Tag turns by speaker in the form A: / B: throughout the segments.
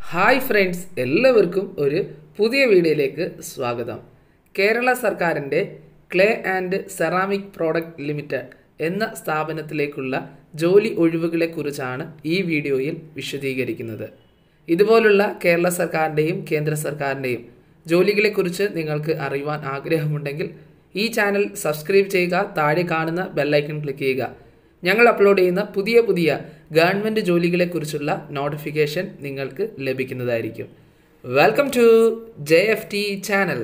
A: hi friends എല്ലാവർക്കും ഒരു പുതിയ വീഡിയോയിലേക്ക് സ്വാഗതം കേരള സർക്കാരിൻ്റെ clay and ceramic product limited എന്ന സ്ഥാപനത്തിലേക്കുള്ള ജോലി ഒഴിവുകളെക്കുറിച്ചാണ് ഈ വീഡിയോയിൽ വിശദീകരിക്കുന്നത് ഇതുപോലുള്ള കേരള സർക്കാരിൻ്റെയും കേന്ദ്ര സർക്കാരിൻ്റെയും ജോലികളെക്കുറിച്ച് നിങ്ങൾക്ക് അറിയുവാൻ ആഗ്രഹമുണ്ടെങ്കിൽ ഈ ചാനൽ സബ്സ്ക്രൈബ് ചെയ്യുക താഴെ കാണുന്ന ബെല്ലൈക്കൺ ക്ലിക്ക് ചെയ്യുക ഞങ്ങൾ അപ്ലോഡ് ചെയ്യുന്ന പുതിയ പുതിയ ഗവൺമെൻറ് ജോലികളെക്കുറിച്ചുള്ള നോട്ടിഫിക്കേഷൻ നിങ്ങൾക്ക് ലഭിക്കുന്നതായിരിക്കും welcome to J F T channel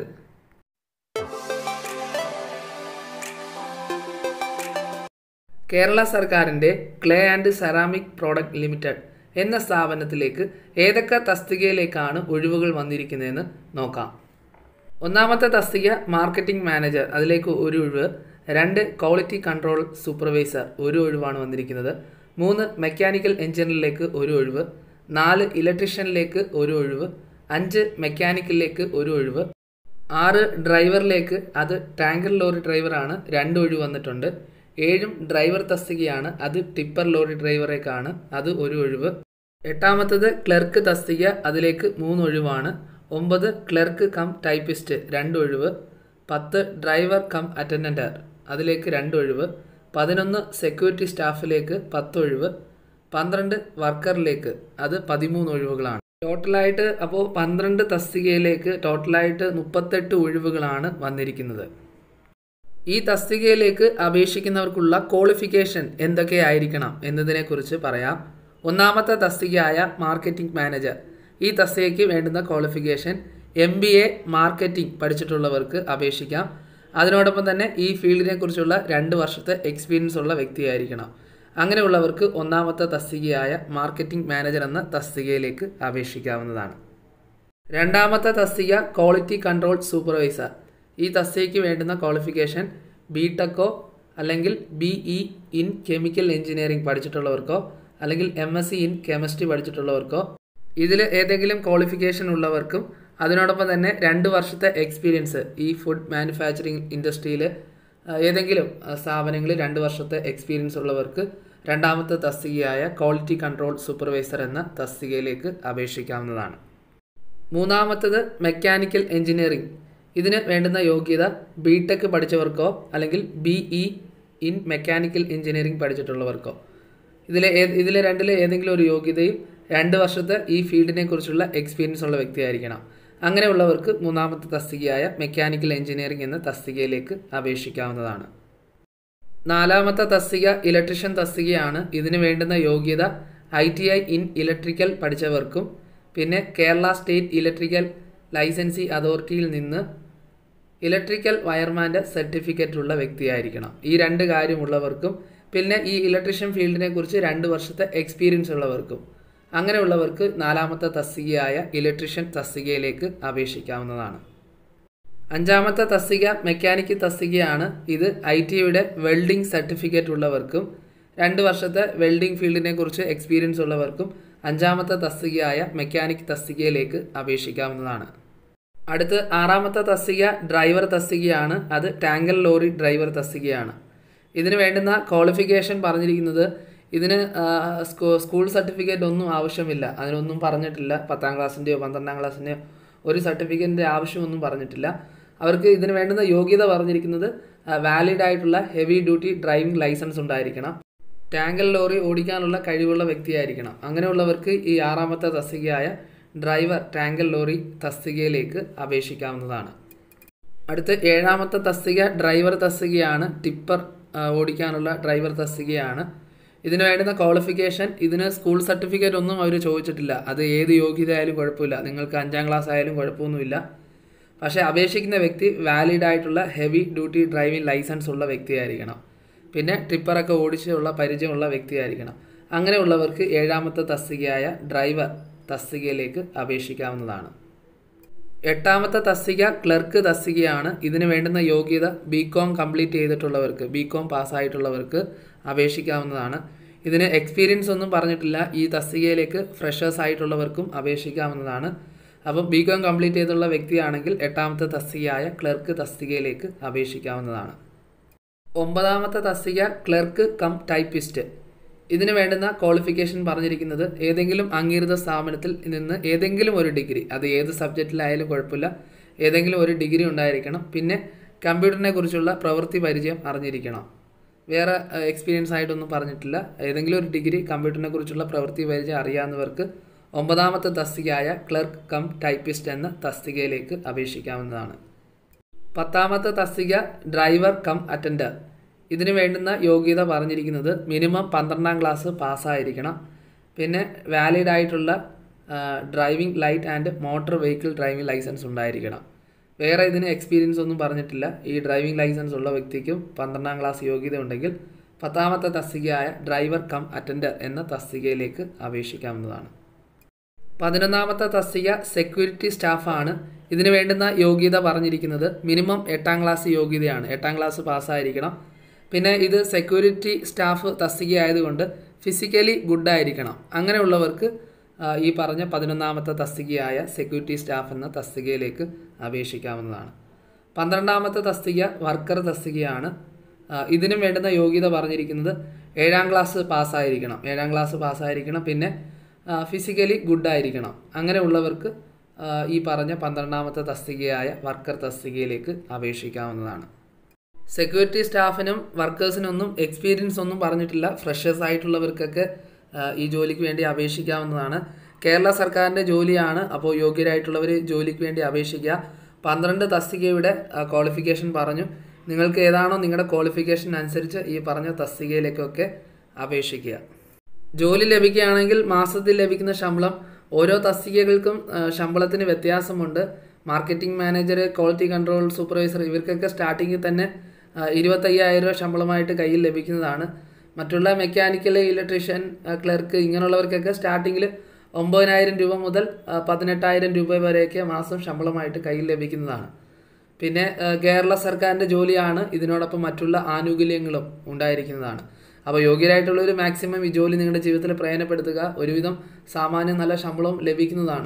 A: Kerala സർക്കാരിൻ്റെ clay and ceramic product limited എന്ന സ്ഥാപനത്തിലേക്ക് ഏതൊക്കെ തസ്തികയിലേക്കാണ് ഒഴിവുകൾ വന്നിരിക്കുന്നതെന്ന് നോക്കാം ഒന്നാമത്തെ തസ്തിക മാർക്കറ്റിംഗ് മാനേജർ അതിലേക്ക് ഒരു ഒഴിവ് രണ്ട് ക്വാളിറ്റി കൺട്രോൾ സൂപ്പർവൈസർ ഒരു ഒഴിവാണ് വന്നിരിക്കുന്നത് മൂന്ന് മെക്കാനിക്കൽ എഞ്ചിനീയറിലേക്ക് ഒരു ഒഴിവ് നാല് ഇലക്ട്രീഷ്യനിലേക്ക് ഒരു ഒഴിവ് അഞ്ച് മെക്കാനിക്കലിലേക്ക് ഒരു ഒഴിവ് ആറ് ഡ്രൈവറിലേക്ക് അത് ടാങ്കർ ലോറി ഡ്രൈവറാണ് രണ്ട് ഒഴിവ് വന്നിട്ടുണ്ട് ഏഴും ഡ്രൈവർ തസ്തികയാണ് അത് ടിപ്പർ ലോറി ഡ്രൈവറേക്കാണ് അത് ഒരു ഒഴിവ് എട്ടാമത്തത് ക്ലർക്ക് തസ്തിക അതിലേക്ക് മൂന്ന് ഒഴിവാണ് ഒമ്പത് ക്ലർക്ക് കം ടൈപ്പിസ്റ്റ് രണ്ട് ഒഴിവ് പത്ത് ഡ്രൈവർ കം അറ്റൻഡൻ്റ് അതിലേക്ക് രണ്ട് ഒഴിവ് പതിനൊന്ന് സെക്യൂരിറ്റി സ്റ്റാഫിലേക്ക് പത്ത് ഒഴിവ് പന്ത്രണ്ട് വർക്കറിലേക്ക് അത് പതിമൂന്ന് ഒഴിവുകളാണ് ടോട്ടലായിട്ട് അപ്പോൾ പന്ത്രണ്ട് തസ്തികയിലേക്ക് ടോട്ടലായിട്ട് മുപ്പത്തെട്ട് ഒഴിവുകളാണ് വന്നിരിക്കുന്നത് ഈ തസ്തികയിലേക്ക് അപേക്ഷിക്കുന്നവർക്കുള്ള ക്വാളിഫിക്കേഷൻ എന്തൊക്കെയായിരിക്കണം എന്നതിനെക്കുറിച്ച് പറയാം ഒന്നാമത്തെ തസ്തികയായ മാർക്കറ്റിംഗ് മാനേജർ ഈ തസ്തികയ്ക്ക് വേണ്ടുന്ന qualification M B A marketing പഠിച്ചിട്ടുള്ളവർക്ക് അപേക്ഷിക്കാം അതിനോടൊപ്പം തന്നെ ഈ ഫീൽഡിനെ കുറിച്ചുള്ള രണ്ട് വർഷത്തെ എക്സ്പീരിയൻസ് ഉള്ള വ്യക്തിയായിരിക്കണം അങ്ങനെയുള്ളവർക്ക് ഒന്നാമത്തെ തസ്തികയായ മാർക്കറ്റിംഗ് മാനേജർ എന്ന തസ്തികയിലേക്ക് അപേക്ഷിക്കാവുന്നതാണ് രണ്ടാമത്തെ തസ്തിക ക്വാളിറ്റി കൺട്രോൾ സൂപ്പർവൈസർ ഈ തസ്തികയ്ക്ക് വേണ്ടുന്ന ക്വാളിഫിക്കേഷൻ ബി ടെക്കോ അല്ലെങ്കിൽ B E in chemical engineering പഠിച്ചിട്ടുള്ളവർക്കോ അല്ലെങ്കിൽ M S C in chemistry പഠിച്ചിട്ടുള്ളവർക്കോ ഇതിൽ ഏതെങ്കിലും ക്വാളിഫിക്കേഷൻ ഉള്ളവർക്കും അതിനോടൊപ്പം തന്നെ രണ്ട് വർഷത്തെ എക്സ്പീരിയൻസ് ഈ ഫുഡ് മാനുഫാക്ചറിങ് ഇൻഡസ്ട്രിയിൽ ഏതെങ്കിലും സ്ഥാപനങ്ങളിൽ രണ്ട് വർഷത്തെ എക്സ്പീരിയൻസ് ഉള്ളവർക്ക് രണ്ടാമത്തെ തസ്തികയായ ക്വാളിറ്റി കൺട്രോൾ സൂപ്പർവൈസർ എന്ന തസ്തികയിലേക്ക് അപേക്ഷിക്കാവുന്നതാണ് മൂന്നാമത്തത് മെക്കാനിക്കൽ എഞ്ചിനീയറിംഗ് ഇതിന് വേണ്ടുന്ന യോഗ്യത ബി ടെക് പഠിച്ചവർക്കോ അല്ലെങ്കിൽ B E in mechanical engineering പഠിച്ചിട്ടുള്ളവർക്കോ ഇതിലെ ഇതിലെ രണ്ടിലെ ഏതെങ്കിലും ഒരു യോഗ്യതയും രണ്ട് വർഷത്തെ ഈ ഫീൽഡിനെ കുറിച്ചുള്ള എക്സ്പീരിയൻസ് ഉള്ള വ്യക്തിയായിരിക്കണം അങ്ങനെയുള്ളവർക്ക് മൂന്നാമത്തെ തസ്തികയായ മെക്കാനിക്കൽ എഞ്ചിനീയറിംഗ് എന്ന തസ്തികയിലേക്ക് അപേക്ഷിക്കാവുന്നതാണ് നാലാമത്തെ തസ്തിക ഇലക്ട്രീഷ്യൻ തസ്തികയാണ് ഇതിന് വേണ്ടുന്ന യോഗ്യത I T I in electrical പഠിച്ചവർക്കും പിന്നെ കേരള സ്റ്റേറ്റ് ഇലക്ട്രിക്കൽ ലൈസൻസി അതോറിറ്റിയിൽ നിന്ന് ഇലക്ട്രിക്കൽ വയർമാൻ്റെ സർട്ടിഫിക്കറ്റ് ഉള്ള വ്യക്തിയായിരിക്കണം ഈ രണ്ട് കാര്യമുള്ളവർക്കും പിന്നെ ഈ ഇലക്ട്രീഷ്യൻ ഫീൽഡിനെ കുറിച്ച് രണ്ട് വർഷത്തെ എക്സ്പീരിയൻസ് ഉള്ളവർക്കും അങ്ങനെയുള്ളവർക്ക് നാലാമത്തെ തസ്തികയായ ഇലക്ട്രീഷ്യൻ തസ്തികയിലേക്ക് അപേക്ഷിക്കാവുന്നതാണ് അഞ്ചാമത്തെ തസ്തിക മെക്കാനിക് തസ്തികയാണ് ഇത് ഐ ടിയുടെ വെൽഡിംഗ് സർട്ടിഫിക്കറ്റ് ഉള്ളവർക്കും രണ്ട് വർഷത്തെ വെൽഡിംഗ് ഫീൽഡിനെ കുറിച്ച് എക്സ്പീരിയൻസ് ഉള്ളവർക്കും അഞ്ചാമത്തെ തസ്തികയായ മെക്കാനിക് തസ്തികയിലേക്ക് അപേക്ഷിക്കാവുന്നതാണ് അടുത്ത് ആറാമത്തെ തസ്തിക ഡ്രൈവർ തസ്തികയാണ് അത് ടാങ്കർ ലോറി ഡ്രൈവർ തസ്തികയാണ് ഇതിന് വേണ്ടുന്ന ക്വാളിഫിക്കേഷൻ പറഞ്ഞിരിക്കുന്നത് ഇതിന് സ്കൂൾ സർട്ടിഫിക്കറ്റ് ഒന്നും ആവശ്യമില്ല അതിനൊന്നും പറഞ്ഞിട്ടില്ല പത്താം ക്ലാസ്സിൻ്റെയോ പന്ത്രണ്ടാം ക്ലാസ്സിൻ്റെയോ ഒരു സർട്ടിഫിക്കറ്റിൻ്റെ ആവശ്യമൊന്നും പറഞ്ഞിട്ടില്ല അവർക്ക് ഇതിന് വേണ്ടുന്ന യോഗ്യത പറഞ്ഞിരിക്കുന്നത് വാലിഡ് ആയിട്ടുള്ള ഹെവി ഡ്യൂട്ടി ഡ്രൈവിംഗ് ലൈസൻസ് ഉണ്ടായിരിക്കണം ടാങ്കർ ലോറി ഓടിക്കാനുള്ള കഴിവുള്ള വ്യക്തിയായിരിക്കണം അങ്ങനെയുള്ളവർക്ക് ഈ ആറാമത്തെ തസ്തികയായ ഡ്രൈവർ ടാങ്കർ ലോറി തസ്തികയിലേക്ക് അപേക്ഷിക്കാവുന്നതാണ് അടുത്ത് ഏഴാമത്തെ തസ്തിക ഡ്രൈവർ തസ്തികയാണ് ടിപ്പർ ഓടിക്കാനുള്ള ഡ്രൈവർ തസ്തികയാണ് ഇതിന് വേണ്ടുന്ന ക്വാളിഫിക്കേഷൻ ഇതിന് സ്കൂൾ സർട്ടിഫിക്കറ്റ് ഒന്നും അവർ ചോദിച്ചിട്ടില്ല അത് ഏത് യോഗ്യത ആയാലും കുഴപ്പമില്ല നിങ്ങൾക്ക് അഞ്ചാം ക്ലാസ് ആയാലും കുഴപ്പമൊന്നുമില്ല പക്ഷേ അപേക്ഷിക്കുന്ന വ്യക്തി വാലിഡ് ആയിട്ടുള്ള ഹെവി ഡ്യൂട്ടി ഡ്രൈവിംഗ് ലൈസൻസ് ഉള്ള വ്യക്തിയായിരിക്കണം പിന്നെ ട്രിപ്പറൊക്കെ ഓടിച്ചുള്ള പരിചയമുള്ള വ്യക്തിയായിരിക്കണം അങ്ങനെയുള്ളവർക്ക് ഏഴാമത്തെ തസ്തികയായ ഡ്രൈവർ തസ്തികയിലേക്ക് അപേക്ഷിക്കാവുന്നതാണ് എട്ടാമത്തെ തസ്തിക ക്ലർക്ക് തസ്തികയാണ് ഇതിന് വേണ്ടുന്ന യോഗ്യത ബി കോം കംപ്ലീറ്റ് ചെയ്തിട്ടുള്ളവർക്ക് ബി കോം പാസ്സായിട്ടുള്ളവർക്ക് അപേക്ഷിക്കാവുന്നതാണ് ഇതിന് എക്സ്പീരിയൻസ് ഒന്നും പറഞ്ഞിട്ടില്ല ഈ തസ്തികയിലേക്ക് ഫ്രഷേഴ്സ് ആയിട്ടുള്ളവർക്കും അപേക്ഷിക്കാവുന്നതാണ് അപ്പം ബി കോം കംപ്ലീറ്റ് ചെയ്തുള്ള വ്യക്തിയാണെങ്കിൽ എട്ടാമത്തെ തസ്തികയായ ക്ലർക്ക് തസ്തികയിലേക്ക് അപേക്ഷിക്കാവുന്നതാണ് ഒമ്പതാമത്തെ തസ്തിക ക്ലർക്ക് കം ടൈപ്പിസ്റ്റ് ഇതിന് വേണ്ടുന്ന ക്വാളിഫിക്കേഷൻ പറഞ്ഞിരിക്കുന്നത് ഏതെങ്കിലും അംഗീകൃത സ്ഥാപനത്തിൽ നിന്ന് ഏതെങ്കിലും ഒരു ഡിഗ്രി അത് ഏത് സബ്ജക്റ്റിലായാലും കുഴപ്പമില്ല ഏതെങ്കിലും ഒരു ഡിഗ്രി ഉണ്ടായിരിക്കണം പിന്നെ കമ്പ്യൂട്ടറിനെ കുറിച്ചുള്ള പ്രവൃത്തി പരിചയം അറിഞ്ഞിരിക്കണം വേറെ എക്സ്പീരിയൻസ് ആയിട്ടൊന്നും പറഞ്ഞിട്ടില്ല ഏതെങ്കിലും ഒരു ഡിഗ്രി കമ്പ്യൂട്ടറിനെ കുറിച്ചുള്ള പ്രവൃത്തി പരിചയം അറിയാവുന്നവർക്ക് ഒമ്പതാമത്തെ തസ്തികയായ ക്ലർക്ക് കം ടൈപ്പിസ്റ്റ് എന്ന തസ്തികയിലേക്ക് അപേക്ഷിക്കാവുന്നതാണ് പത്താമത്തെ തസ്തിക ഡ്രൈവർ കം അറ്റൻഡർ ഇതിന് വേണ്ടുന്ന യോഗ്യത പറഞ്ഞിരിക്കുന്നത് മിനിമം പന്ത്രണ്ടാം ക്ലാസ് പാസ്സായിരിക്കണം പിന്നെ വാലിഡ് ആയിട്ടുള്ള driving light and motor vehicle driving licence ഉണ്ടായിരിക്കണം വേറെ ഇതിന് എക്സ്പീരിയൻസ് ഒന്നും പറഞ്ഞിട്ടില്ല ഈ ഡ്രൈവിംഗ് ലൈസൻസ് ഉള്ള വ്യക്തിക്കും പന്ത്രണ്ടാം ക്ലാസ് യോഗ്യത ഉണ്ടെങ്കിൽ പത്താമത്തെ തസ്തികയായ ഡ്രൈവർ കം അറ്റൻഡർ എന്ന തസ്തികയിലേക്ക് അപേക്ഷിക്കാവുന്നതാണ് പതിനൊന്നാമത്തെ തസ്തിക സെക്യൂരിറ്റി സ്റ്റാഫാണ് ഇതിന് വേണ്ടുന്ന യോഗ്യത പറഞ്ഞിരിക്കുന്നത് മിനിമം എട്ടാം ക്ലാസ് യോഗ്യതയാണ് എട്ടാം ക്ലാസ് പാസ്സായിരിക്കണം പിന്നെ ഇത് സെക്യൂരിറ്റി സ്റ്റാഫ് തസ്തിക ആയതുകൊണ്ട് ഫിസിക്കലി ഗുഡായിരിക്കണം അങ്ങനെയുള്ളവർക്ക് ഈ പറഞ്ഞ പതിനൊന്നാമത്തെ തസ്തികയായ സെക്യൂരിറ്റി സ്റ്റാഫ് എന്ന തസ്തികയിലേക്ക് അപേക്ഷിക്കാവുന്നതാണ് പന്ത്രണ്ടാമത്തെ തസ്തിക വർക്കർ തസ്തികയാണ് ഇതിനും വേണ്ടുന്ന യോഗ്യത പറഞ്ഞിരിക്കുന്നത് ഏഴാം ക്ലാസ് പാസ്സായിരിക്കണം ഏഴാം ക്ലാസ് പാസ്സായിരിക്കണം പിന്നെ ഫിസിക്കലി ഗുഡായിരിക്കണം അങ്ങനെയുള്ളവർക്ക് ഈ പറഞ്ഞ പന്ത്രണ്ടാമത്തെ തസ്തികയായ വർക്കർ തസ്തികയിലേക്ക് അപേക്ഷിക്കാവുന്നതാണ് സെക്യൂരിറ്റി സ്റ്റാഫിനും വർക്കേഴ്സിനൊന്നും എക്സ്പീരിയൻസ് ഒന്നും പറഞ്ഞിട്ടില്ല ഫ്രഷേഴ്സ് ആയിട്ടുള്ളവർക്കൊക്കെ ഈ ജോലിക്ക് വേണ്ടി അപേക്ഷിക്കാവുന്നതാണ് കേരള സർക്കാരിൻ്റെ ജോലിയാണ് അപ്പോൾ യോഗ്യരായിട്ടുള്ളവർ ജോലിക്ക് വേണ്ടി അപേക്ഷിക്കുക പന്ത്രണ്ട് തസ്തികയുടെ ക്വാളിഫിക്കേഷൻ പറഞ്ഞു നിങ്ങൾക്ക് ഏതാണോ നിങ്ങളുടെ ക്വാളിഫിക്കേഷൻ അനുസരിച്ച് ഈ പറഞ്ഞ തസ്തികയിലേക്കൊക്കെ അപേക്ഷിക്കുക ജോലി ലഭിക്കുകയാണെങ്കിൽ മാസത്തിൽ ലഭിക്കുന്ന ശമ്പളം ഓരോ തസ്തികകൾക്കും ശമ്പളത്തിന് വ്യത്യാസമുണ്ട് marketing manager quality control supervisor ഇവർക്കൊക്കെ സ്റ്റാർട്ടിങ്ങിൽ തന്നെ ഇരുപത്തയ്യായിരം രൂപ ശമ്പളമായിട്ട് കയ്യിൽ ലഭിക്കുന്നതാണ് മറ്റുള്ള മെക്കാനിക്കൽ ഇലക്ട്രീഷ്യൻ ക്ലർക്ക് ഇങ്ങനെയുള്ളവർക്കൊക്കെ സ്റ്റാർട്ടിങ്ങിൽ ഒമ്പതിനായിരം രൂപ മുതൽ പതിനെട്ടായിരം രൂപ വരെയൊക്കെ മാസം ശമ്പളമായിട്ട് കയ്യിൽ ലഭിക്കുന്നതാണ് പിന്നെ കേരള സർക്കാരിൻ്റെ ജോലിയാണ് ഇതിനോടൊപ്പം മറ്റുള്ള ആനുകൂല്യങ്ങളും ഉണ്ടായിരിക്കുന്നതാണ് അപ്പോൾ യോഗ്യരായിട്ടുള്ളവർ മാക്സിമം ഈ ജോലി നിങ്ങളുടെ ജീവിതത്തിൽ പ്രയോജനപ്പെടുത്തുക ഒരുവിധം സാമാന്യം നല്ല ശമ്പളവും ലഭിക്കുന്നതാണ്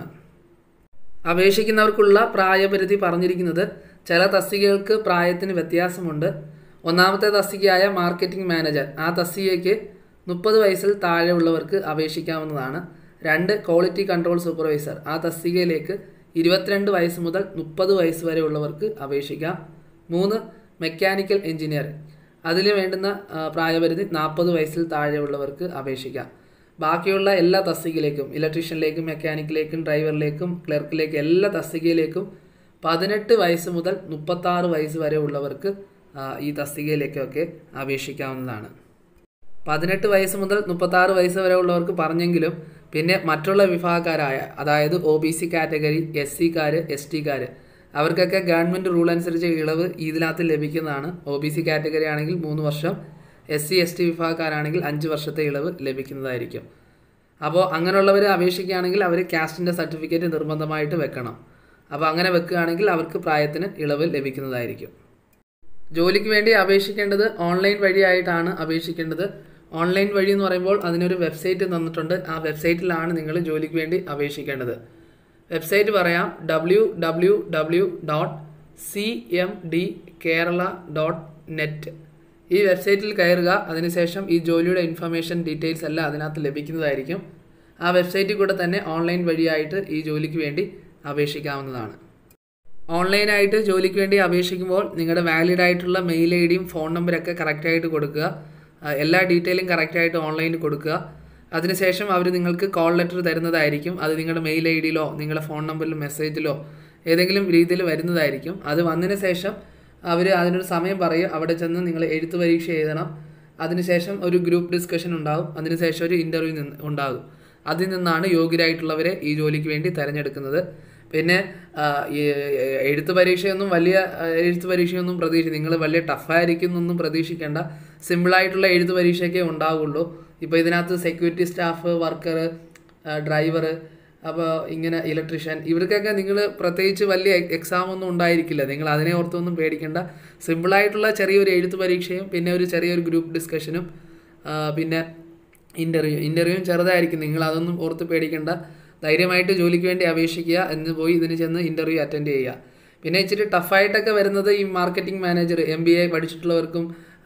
A: അപേക്ഷിക്കുന്നവർക്കുള്ള പ്രായപരിധി പറഞ്ഞിരിക്കുന്നത് ചില തസ്തികകൾക്ക് പ്രായത്തിന് വ്യത്യാസമുണ്ട് ഒന്നാമത്തെ തസ്തികയായ മാർക്കറ്റിംഗ് മാനേജർ ആ തസ്തികയ്ക്ക് മുപ്പത് വയസ്സിൽ താഴെയുള്ളവർക്ക് അപേക്ഷിക്കാവുന്നതാണ് രണ്ട് ക്വാളിറ്റി കൺട്രോൾ സൂപ്പർവൈസർ ആ തസ്തികയിലേക്ക് ഇരുപത്തിരണ്ട് വയസ്സ് മുതൽ മുപ്പത് വയസ്സ് വരെ ഉള്ളവർക്ക് അപേക്ഷിക്കാം മൂന്ന് മെക്കാനിക്കൽ എഞ്ചിനീയർ അതിൽ വേണ്ടുന്ന പ്രായപരിധി നാൽപ്പത് വയസ്സിൽ താഴെയുള്ളവർക്ക് അപേക്ഷിക്കാം ബാക്കിയുള്ള എല്ലാ തസ്തികയിലേക്കും ഇലക്ട്രീഷ്യനിലേക്കും മെക്കാനിക്കിലേക്കും ഡ്രൈവറിലേക്കും ക്ലർക്കിലേക്കും എല്ലാ തസ്തികയിലേക്കും പതിനെട്ട് വയസ്സ് മുതൽ മുപ്പത്താറ് വയസ്സ് വരെ ഉള്ളവർക്ക് ഈ തസ്തികയിലേക്കൊക്കെ അപേക്ഷിക്കാവുന്നതാണ് പതിനെട്ട് വയസ്സ് മുതൽ മുപ്പത്താറ് വയസ്സ് വരെ ഉള്ളവർക്ക് പറഞ്ഞെങ്കിലും പിന്നെ മറ്റുള്ള വിഭാഗക്കാരായ അതായത് O B C category S സിക്കാർ എസ് ടിക്കാർ അവർക്കൊക്കെ ഗവൺമെൻറ് റൂൾ അനുസരിച്ച് ഇളവ് ഇതിനകത്ത് ലഭിക്കുന്നതാണ് ഒ ബി സി കാറ്റഗറി ആണെങ്കിൽ മൂന്ന് വർഷം എസ് സി എസ് ടി വിഭാഗക്കാരാണെങ്കിൽ അഞ്ച് വർഷത്തെ ഇളവ് ലഭിക്കുന്നതായിരിക്കും അപ്പോൾ അങ്ങനെയുള്ളവർ അപേക്ഷിക്കുകയാണെങ്കിൽ അവർ കാസ്റ്റിൻ്റെ സർട്ടിഫിക്കറ്റ് നിർബന്ധമായിട്ട് വെക്കണം അപ്പോൾ അങ്ങനെ വെക്കുകയാണെങ്കിൽ അവർക്ക് പ്രായത്തിന് ഇളവ് ലഭിക്കുന്നതായിരിക്കും ജോലിക്ക് വേണ്ടി അപേക്ഷിക്കേണ്ടത് ഓൺലൈൻ വഴിയായിട്ടാണ് അപേക്ഷിക്കേണ്ടത് ഓൺലൈൻ വഴി എന്ന് പറയുമ്പോൾ അതിനൊരു വെബ്സൈറ്റ് തന്നിട്ടുണ്ട് ആ വെബ്സൈറ്റിലാണ് നിങ്ങൾ ജോലിക്ക് വേണ്ടി അപേക്ഷിക്കേണ്ടത് വെബ്സൈറ്റ് പറയാം W W W dot C M D Kerala dot net ഈ വെബ്സൈറ്റിൽ കയറുക അതിനുശേഷം ഈ ജോലിയുടെ ഇൻഫർമേഷൻ ഡീറ്റെയിൽസ് എല്ലാം അതിനകത്ത് ലഭിക്കുന്നതായിരിക്കും ആ വെബ്സൈറ്റിൽ കൂടെ തന്നെ ഓൺലൈൻ വഴിയായിട്ട് ഈ ജോലിക്ക് വേണ്ടി അപേക്ഷിക്കാവുന്നതാണ് ഓൺലൈനായിട്ട് ജോലിക്ക് വേണ്ടി അപേക്ഷിക്കുമ്പോൾ നിങ്ങളുടെ വാലിഡ് ആയിട്ടുള്ള മെയിൽ ഐ ഡിയും ഫോൺ നമ്പറൊക്കെ കറക്റ്റായിട്ട് കൊടുക്കുക എല്ലാ ഡീറ്റെയിലും കറക്റ്റായിട്ട് ഓൺലൈനിൽ കൊടുക്കുക അതിനുശേഷം അവർ നിങ്ങൾക്ക് കോൾ ലെറ്റർ തരുന്നതായിരിക്കും അത് നിങ്ങളുടെ മെയിൽ ഐ ഡിയിലോ നിങ്ങളുടെ ഫോൺ നമ്പറിലോ മെസ്സേജിലോ ഏതെങ്കിലും രീതിയിൽ വരുന്നതായിരിക്കും അത് വന്നതിന് ശേഷം അവർ അതിനൊരു സമയം പറയും അവിടെ ചെന്ന് നിങ്ങൾ എഴുത്ത് പരീക്ഷ എഴുതണം അതിനുശേഷം ഒരു ഗ്രൂപ്പ് ഡിസ്കഷൻ ഉണ്ടാകും അതിനുശേഷം ഒരു ഇൻ്റർവ്യൂ നിന്ന് ഉണ്ടാകും അതിൽ നിന്നാണ് യോഗ്യരായിട്ടുള്ളവരെ ഈ ജോലിക്ക് വേണ്ടി തിരഞ്ഞെടുക്കുന്നത് പിന്നെ ഈ എഴുത്ത് പരീക്ഷയൊന്നും വലിയ എഴുത്ത് പരീക്ഷയൊന്നും പ്രതീക്ഷ നിങ്ങൾ വലിയ ടഫായിരിക്കും എന്നൊന്നും പ്രതീക്ഷിക്കേണ്ട സിമ്പിളായിട്ടുള്ള എഴുത്ത് പരീക്ഷയൊക്കെ ഉണ്ടാവുള്ളൂ ഇപ്പോൾ ഇതിനകത്ത് സെക്യൂരിറ്റി സ്റ്റാഫ് വർക്കർ ഡ്രൈവർ അപ്പോൾ ഇങ്ങനെ ഇലക്ട്രീഷ്യൻ ഇവർക്കൊക്കെ നിങ്ങൾ പ്രത്യേകിച്ച് വലിയ എക്സാം ഒന്നും ഉണ്ടായിരിക്കില്ല നിങ്ങൾ അതിനെ ഓർത്തൊന്നും പേടിക്കേണ്ട സിമ്പിളായിട്ടുള്ള ചെറിയൊരു എഴുത്ത് പരീക്ഷയും പിന്നെ ഒരു ചെറിയൊരു ഗ്രൂപ്പ് ഡിസ്കഷനും പിന്നെ ഇൻ്റർവ്യൂ ഇൻ്റർവ്യൂവും ചെറുതായിരിക്കും നിങ്ങൾ അതൊന്നും ഓർത്ത് പേടിക്കേണ്ട ധൈര്യമായിട്ട് ജോലിക്ക് വേണ്ടി അപേക്ഷിക്കുക എന്ന് പോയി ഇതിന് ചെന്ന് ഇൻ്റർവ്യൂ അറ്റൻഡ് ചെയ്യുക പിന്നെ ഇച്ചിരി ടഫായിട്ടൊക്കെ വരുന്നത് ഈ marketing manager M B A പഠിച്ചിട്ടുള്ളവർക്കും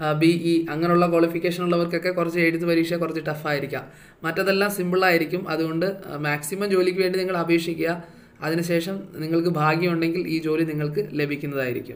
A: ബി ഇ അങ്ങനെയുള്ള ക്വാളിഫിക്കേഷൻ ഉള്ളവർക്കൊക്കെ കുറച്ച് എഴുത്ത് പരീക്ഷ കുറച്ച് ടഫായിരിക്കാം മറ്റതെല്ലാം സിമ്പിളായിരിക്കും അതുകൊണ്ട് മാക്സിമം ജോലിക്ക് വേണ്ടി നിങ്ങൾ അപേക്ഷിക്കുക അതിനുശേഷം നിങ്ങൾക്ക് ഭാഗ്യമുണ്ടെങ്കിൽ ഈ ജോലി നിങ്ങൾക്ക് ലഭിക്കുന്നതായിരിക്കും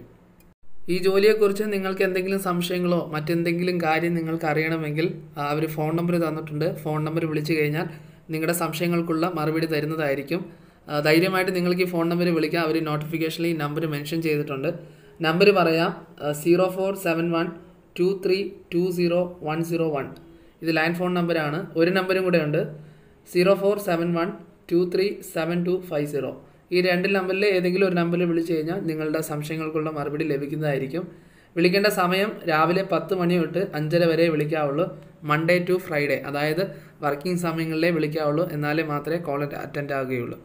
A: ഈ ജോലിയെക്കുറിച്ച് നിങ്ങൾക്ക് എന്തെങ്കിലും സംശയങ്ങളോ മറ്റെന്തെങ്കിലും കാര്യം നിങ്ങൾക്ക് അറിയണമെങ്കിൽ അവർ ഫോൺ നമ്പർ തന്നിട്ടുണ്ട് ഫോൺ നമ്പർ വിളിച്ചു കഴിഞ്ഞാൽ നിങ്ങളുടെ സംശയങ്ങൾക്കുള്ള മറുപടി തരുന്നതായിരിക്കും ആ, ധൈര്യമായിട്ട് നിങ്ങൾക്ക് ഈ ഫോൺ നമ്പർ വിളിക്കാം അവർ നോട്ടിഫിക്കേഷനിൽ ഈ നമ്പർ മെൻഷൻ ചെയ്തിട്ടുണ്ട് നമ്പർ പറയാം zero four seven one two three two zero one zero one ഇത് ലാൻഡ് ഫോൺ നമ്പറാണ് ഒരു നമ്പരും കൂടെ ഉണ്ട് zero four seven one two three seven two five zero ഈ രണ്ട് നമ്പറിൽ ഏതെങ്കിലും ഒരു നമ്പറിൽ വിളിച്ചു കഴിഞ്ഞാൽ നിങ്ങളുടെ സംശയങ്ങൾക്കുള്ള മറുപടി ലഭിക്കുന്നതായിരിക്കും വിളിക്കേണ്ട സമയം രാവിലെ പത്ത് മണി തൊട്ട് അഞ്ചര വരെ വിളിക്കാവുള്ളൂ മൺഡേ ടു ഫ്രൈഡേ അതായത് വർക്കിംഗ് സമയങ്ങളിലേ വിളിക്കാവുള്ളൂ എന്നാലേ മാത്രമേ കോൾ അറ്റൻഡ് ആവുകയുള്ളൂ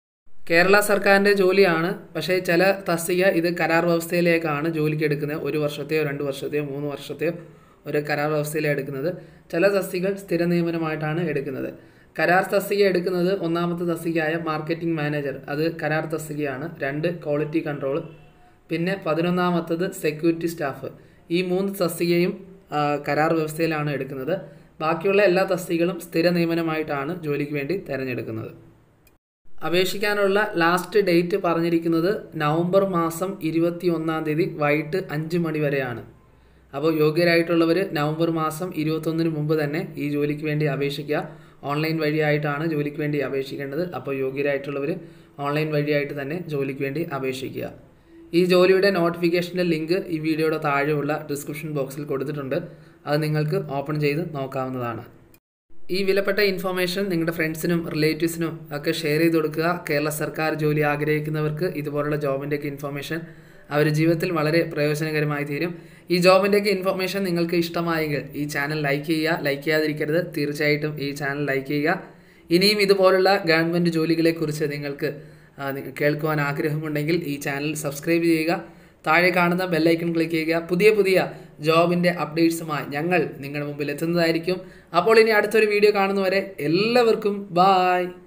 A: കേരള സർക്കാരിൻ്റെ ജോലിയാണ് പക്ഷേ ചില തസ്തിക ഇത് കരാർ വ്യവസ്ഥയിലേക്കാണ് ജോലിക്ക് എടുക്കുന്നത് ഒരു വർഷത്തെയോ രണ്ട് വർഷത്തെയോ മൂന്ന് വർഷത്തെയോ ഒരു കരാർ വ്യവസ്ഥയിലാണ് എടുക്കുന്നത് ചില തസ്തികൾ സ്ഥിര നിയമനമായിട്ടാണ് എടുക്കുന്നത് കരാർ തസ്തിക എടുക്കുന്നത് ഒന്നാമത്തെ തസ്തികയായ മാർക്കറ്റിംഗ് മാനേജർ അത് കരാർ തസ്തികയാണ് രണ്ട് ക്വാളിറ്റി കൺട്രോൾ പിന്നെ പതിനൊന്നാമത്തത് സെക്യൂരിറ്റി സ്റ്റാഫ് ഈ മൂന്ന് തസ്തികയും ആ, കരാർ വ്യവസ്ഥയിലാണ് എടുക്കുന്നത് ബാക്കിയുള്ള എല്ലാ തസ്തികകളും സ്ഥിര നിയമനമായിട്ടാണ് ജോലിക്ക് വേണ്ടി തിരഞ്ഞെടുക്കുന്നത് അപേക്ഷിക്കാനുള്ള ലാസ്റ്റ് ഡേറ്റ് പറഞ്ഞിരിക്കുന്നത് നവംബർ മാസം ഇരുപത്തി ഒന്നാം തീയതി വൈകിട്ട് അഞ്ച് മണി വരെയാണ് അപ്പോൾ യോഗ്യരായിട്ടുള്ളവർ നവംബർ മാസം ഇരുപത്തൊന്നിന് മുമ്പ് തന്നെ ഈ ജോലിക്ക് വേണ്ടി അപേക്ഷിക്കുക ഓൺലൈൻ വഴിയായിട്ടാണ് ജോലിക്ക് വേണ്ടി അപേക്ഷിക്കേണ്ടത് അപ്പോൾ യോഗ്യരായിട്ടുള്ളവർ ഓൺലൈൻ വഴിയായിട്ട് തന്നെ ജോലിക്ക് വേണ്ടി അപേക്ഷിക്കുക ഈ ജോലിയുടെ നോട്ടിഫിക്കേഷൻ്റെ ലിങ്ക് ഈ വീഡിയോയുടെ താഴെയുള്ള ഡിസ്ക്രിപ്ഷൻ ബോക്സിൽ കൊടുത്തിട്ടുണ്ട് അത് നിങ്ങൾക്ക് ഓപ്പൺ ചെയ്ത് നോക്കാവുന്നതാണ് ഈ വിലപ്പെട്ട ഇൻഫർമേഷൻ നിങ്ങളുടെ ഫ്രണ്ട്സിനും റിലേറ്റീവ്സിനും ഒക്കെ ഷെയർ ചെയ്ത് കൊടുക്കുക കേരള സർക്കാർ ജോലി ആഗ്രഹിക്കുന്നവർക്ക് ഇതുപോലുള്ള ജോബിൻ്റെയൊക്കെ ഇൻഫർമേഷൻ അവർ ജീവിതത്തിൽ വളരെ പ്രയോജനകരമായി തീരും ഈ ജോബിൻ്റെയൊക്കെ ഇൻഫർമേഷൻ നിങ്ങൾക്ക് ഇഷ്ടമായെങ്കിൽ ഈ ചാനൽ ലൈക്ക് ചെയ്യുക ലൈക്ക് ചെയ്യാതിരിക്കരുത് തീർച്ചയായിട്ടും ഈ ചാനൽ ലൈക്ക് ചെയ്യുക ഇനിയും ഇതുപോലുള്ള ഗവൺമെൻറ് ജോലികളെക്കുറിച്ച് നിങ്ങൾക്ക് ആ, നി- കേൾക്കുവാൻ ആഗ്രഹമുണ്ടെങ്കിൽ ഈ ചാനൽ സബ്സ്ക്രൈബ് ചെയ്യുക താഴെ കാണുന്ന ബെല്ലൈക്കൺ ക്ലിക്ക് ചെയ്യുക പുതിയ പുതിയ ജോബിൻ്റെ അപ്ഡേറ്റ്സുമായി ഞങ്ങൾ നിങ്ങളുടെ മുമ്പിൽ എത്തുന്നതായിരിക്കും അപ്പോൾ ഇനി അടുത്തൊരു വീഡിയോ കാണുന്നവരെ എല്ലാവർക്കും ബായ്